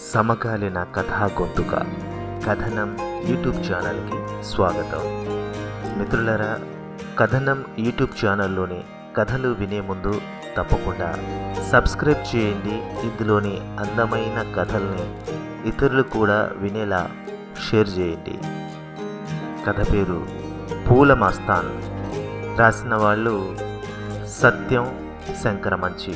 సమకాలీన కథా గొంతుక కథనం యూట్యూబ్ ఛానల్కి స్వాగతం మిత్రులరా కథనం యూట్యూబ్ ఛానల్లోని కథలు వినే ముందు తప్పకుండా సబ్స్క్రైబ్ చేయండి ఇందులోని అందమైన కథల్ని ఇతరులు కూడా వినేలా షేర్ చేయండి కథ పేరు పూల మస్తాన్ రాసిన వాళ్ళు సత్యం శంకరమంచి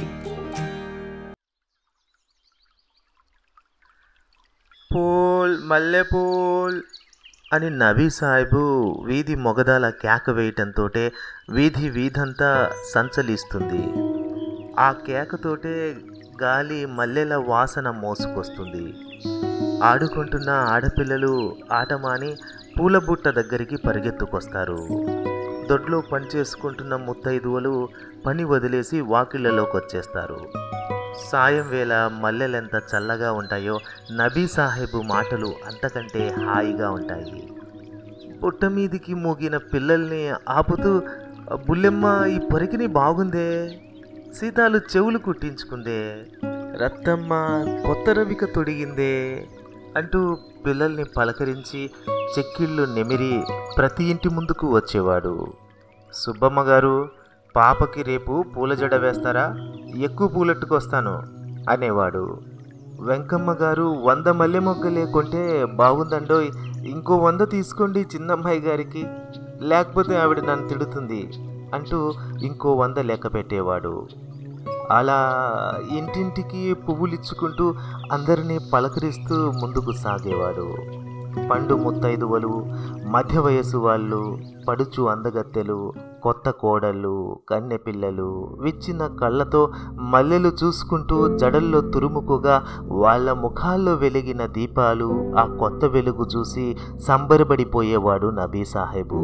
పూల్ మల్లెపూల్ అని నబీ సాహిబు వీధి మొగదాల కేక వేయటంతో వీధి వీధంతా సంచలిస్తుంది ఆ కేకతోటే గాలి మల్లెల వాసన మోసుకొస్తుంది ఆడుకుంటున్న ఆడపిల్లలు ఆటమాని పూల బుట్ట దగ్గరికి పరిగెత్తుకొస్తారు దొడ్లో పనిచేసుకుంటున్న ముత్తైదువలు పని వదిలేసి వాకిళ్లలోకి వచ్చేస్తారు సాయం వేళ మల్లెలెంత చల్లగా ఉంటాయో నబీ సాహెబు మాటలు అంతకంటే హాయిగా ఉంటాయి పుట్ట మీదికి మూగిన పిల్లల్ని ఆపుతూ బుల్లెమ్మ ఈ పొరికిని బాగుందే సీతాలు చెవులు కుట్టించుకుందే రత్తమ్మ కొత్త రవిక తొడిగిందే అంటూ పిల్లల్ని పలకరించి చెక్కిళ్ళు నెమిరి ప్రతి ఇంటి ముందుకు వచ్చేవాడు సుబ్బమ్మ గారు పాపకి రేపు పూల జడ వేస్తారా ఎక్కువ పూలెట్టుకొస్తాను అనేవాడు వెంకమ్మ గారు వంద మల్లె మొగ్గలే కొంటే బాగుందండో ఇంకో వంద తీసుకోండి చిన్నమ్మాయి గారికి లేకపోతే ఆవిడ నన్ను తిడుతుంది అంటూ ఇంకో వంద లెక్క పెట్టేవాడు అలా ఇంటింటికి పువ్వులు ఇచ్చుకుంటూ అందరినీ పలకరిస్తూ ముందుకు సాగేవాడు పండు ముత్తైదువలు మధ్య వయసు వాళ్ళు పడుచు అందగత్తెలు కొత్త కోడళ్ళు కన్నె పిల్లలు విచ్చిన కళ్ళతో మల్లెలు చూసుకుంటూ జడల్లో తురుముకుగా వాళ్ళ ముఖాల్లో వెలిగిన దీపాలు ఆ కొత్త వెలుగు చూసి సంబరపడిపోయేవాడు నబీ సాహెబు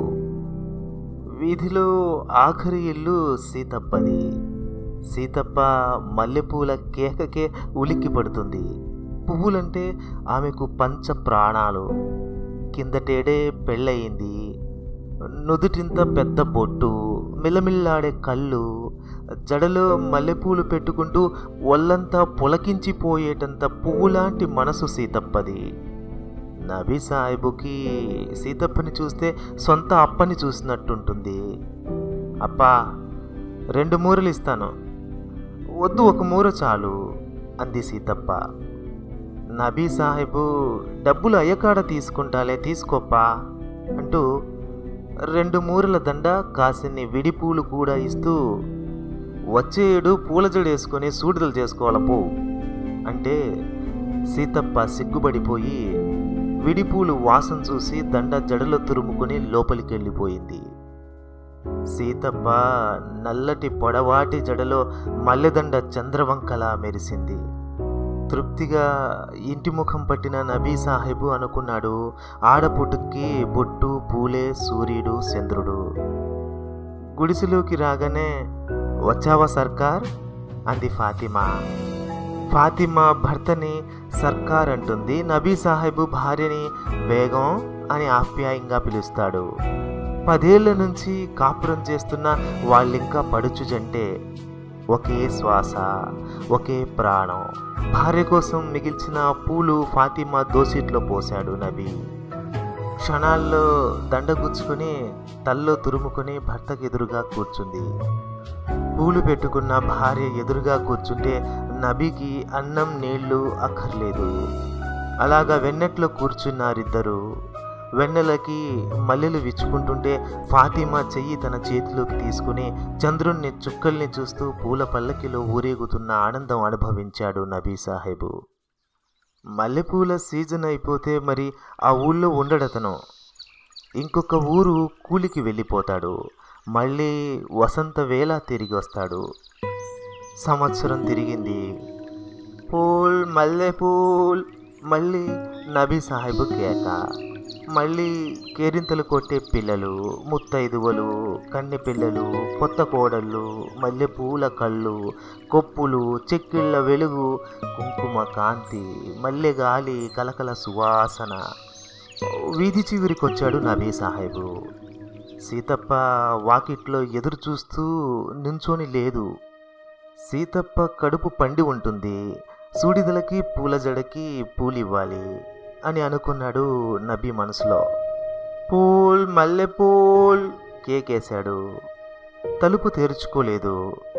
వీధిలో ఆఖరి ఇల్లు సీతప్పది సీతప్ప మల్లెపూల కేకకే ఉలిక్కి పడుతుంది పువ్వులంటే ఆమెకు పంచ ప్రాణాలు కిందటేడే పెళ్ళయింది నుదుటింత పెద్ద బొట్టు మిలమిల్లాడే కళ్ళు జడలో మల్లెపూలు పెట్టుకుంటూ ఒళ్ళంతా పులకించిపోయేటంత పువ్వులాంటి మనసు సీతప్పది నబీ సాహిబుకి సీతప్పని చూస్తే సొంత అప్పని చూసినట్టుంటుంది అప్పా రెండు మూరలు ఇస్తాను వద్దు ఒక మూర చాలు అంది సీతప్ప నబీ సాహెబు డబ్బులు అయ్యకాడ తీసుకుంటాలే తీసుకోప్పా అంటూ రెండు మూరల దండ కాసిన్ని విడిపూలు కూడా ఇస్తూ వచ్చే ఏడు పూల జడేసుకొని సూడిదలు చేసుకోవాలపో అంటే సీతప్ప సిగ్గుపడిపోయి విడిపూలు వాసన చూసి దండ జడలో తురుముకొని లోపలికి వెళ్ళిపోయింది సీతప్ప నల్లటి పొడవాటి జడలో మల్లెదండ చంద్రవంకలా మెరిసింది తృప్తిగా ఇంటి ముఖం పట్టిన నబీ సాహెబు అనుకున్నాడు ఆడపుట్టుకి బొట్టు పూలే సూర్యుడు చంద్రుడు గుడిసెలోకి రాగానే వచ్చావా సర్కార్ అంది ఫాతిమా ఫాతిమా భర్తని సర్కార్ అంటుంది నబీ సాహెబు భార్యని బేగం అని ఆప్యాయంగా పిలుస్తాడు పదేళ్ల నుంచి కాపురం చేస్తున్న వాళ్ళింకా పడుచు జంటే ఒకే శ్వాస ఒకే ప్రాణం భార్య కోసం మిగిల్చిన పూలు ఫాతిమా దోసిట్లో పోశాడు నబీ క్షణాల్లో దండగుచ్చుకుని తల్లో తురుముకుని భర్తకు ఎదురుగా కూర్చుంది పూలు పెట్టుకున్న భార్య ఎదురుగా కూర్చుంటే నబీకి అన్నం నీళ్లు అక్కర్లేదు అలాగా వెన్నెట్లో కూర్చున్నారిద్దరు వెన్నెలకి మల్లెలు విచ్చుకుంటుంటే ఫాతిమా చెయ్యి తన చేతిలోకి తీసుకుని చంద్రుణ్ణి చుక్కల్ని చూస్తూ పూల పల్లకిలో ఊరేగుతున్న ఆనందం అనుభవించాడు నబీ సాహెబు మల్లెపూల సీజన్ అయిపోతే మరి ఆ ఊళ్ళో ఉండడతను ఇంకొక ఊరు కూలికి వెళ్ళిపోతాడు మళ్ళీ వసంత వేళ తిరిగి వస్తాడు సంవత్సరం తిరిగింది పూల్ మల్లెపూల్ మళ్ళీ నబీ సాహెబు కేక మళ్ళీ కేరింతలు కొట్టే పిల్లలు ముత్తైదువలు కన్నె పిల్లలు కొత్త కోడళ్ళు మల్లెపూల కళ్ళు కొప్పులు చెక్కిళ్ళ వెలుగు కుంకుమ కాంతి మల్లె గాలి కలకల సువాసన వీధి చివరికొచ్చాడు నబీ సాహెబు సీతప్ప వాకిట్లో ఎదురు చూస్తూ నించొని లేదు సీతప్ప కడుపు పండి ఉంటుంది సూడిదలకి పూల జడకి పూలివ్వాలి అని అనుకున్నాడు నబీ మనసులో పూల్ మల్లె పూల్ కేకేశాడు తలుపు తెరుచుకోలేదు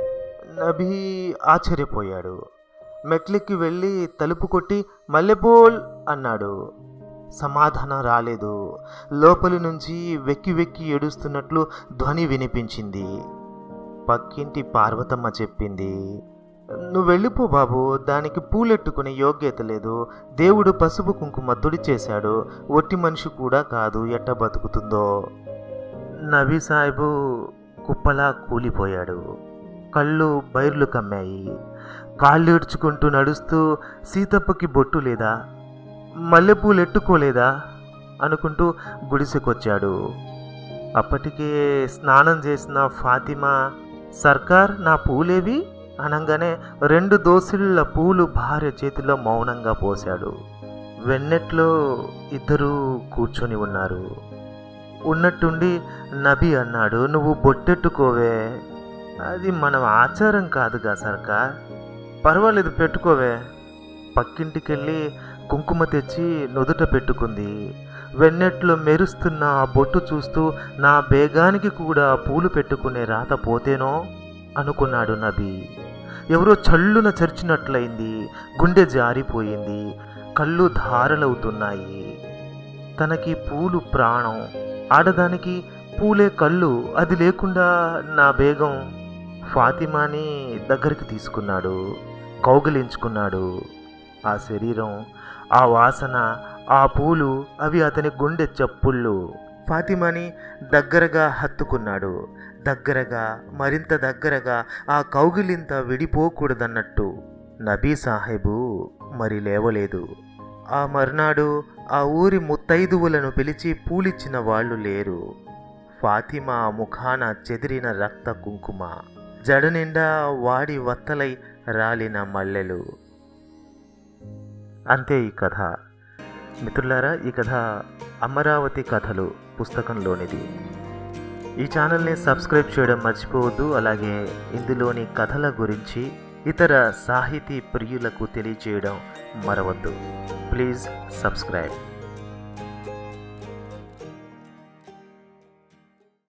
నబీ ఆశ్చర్యపోయాడు మెట్లెక్కి వెళ్ళి తలుపు కొట్టి మల్లెపూల్ అన్నాడు సమాధానం రాలేదు లోపలి నుంచి వెక్కి వెక్కి ఏడుస్తున్నట్లు ధ్వని వినిపించింది పక్కింటి పార్వతమ్మ చెప్పింది నువ్వు వెళ్ళిపో బాబు దానికి పూలెట్టుకునే యోగ్యత లేదు దేవుడు పసుపు కుంకుమ తుడి చేశాడు ఒట్టి మనిషి కూడా కాదు ఎట్ట బతుకుతుందో నబీ సాహిబు కుప్పలా కూలిపోయాడు కళ్ళు బైర్లు కమ్మాయి కాళ్ళు ఇడ్చుకుంటూ నడుస్తూ సీతప్పకి బొట్టు లేదా మల్లెపూలు ఎట్టుకోలేదా అనుకుంటూ గుడిసెకొచ్చాడు అప్పటికే స్నానం చేసిన ఫాతిమా సర్కార్ నా పూలేవి అనగానే రెండు దోసిళ్ళ పూలు భార్య చేతిలో మౌనంగా పోశాడు వెన్నెట్లో ఇద్దరూ కూర్చొని ఉన్నారు ఉన్నట్టుండి నబి అన్నాడు నువ్వు బొట్టెట్టుకోవే అది మనం ఆచారం కాదుగా సర్కార్ పర్వాలేదు పెట్టుకోవే పక్కింటికెళ్ళి కుంకుమ తెచ్చి నుదుట పెట్టుకుంది వెన్నెట్లో మెరుస్తున్న ఆ బొట్టు చూస్తూ నా బేగానికి కూడా పూలు పెట్టుకునే రాత పోతేనో అనుకున్నాడు నబి ఎవరో చల్లున చర్చినట్లయింది గుండె జారిపోయింది కళ్ళు ధారలవుతున్నాయి తనకి పూలు ప్రాణం ఆడదానికి పూలే కళ్ళు అది లేకుండా నా బేగం ఫాతిమాని దగ్గరికి తీసుకున్నాడు కౌగిలించుకున్నాడు ఆ శరీరం ఆ వాసన ఆ పూలు అవి అతని గుండె చప్పుళ్ళు ఫాతిమాని దగ్గరగా హత్తుకున్నాడు దగ్గరగా మరింత దగ్గరగా ఆ కౌగిలింత విడిపోకూడదన్నట్టు నబీ సాహెబు మరి లేవలేదు ఆ మర్నాడు ఆ ఊరి ముత్తైదువులను పిలిచి పూలిచ్చిన వాళ్ళు లేరు ఫాతిమా ముఖాన చెదిరిన రక్త కుంకుమ జడ నిండా వాడి వత్తలై రాలిన మల్లెలు అంతే ఈ కథ మిత్రులారా ఈ కథ అమరావతి కథలు పుస్తకంలోనిది ఈ ఛానల్ని సబ్స్క్రైబ్ చేయడం మర్చిపోవద్దు అలాగే ఇందులోని కథల గురించి ఇతర సాహితీ ప్రియులకు తెలియచేయడం మరవద్దు ప్లీజ్ సబ్స్క్రైబ్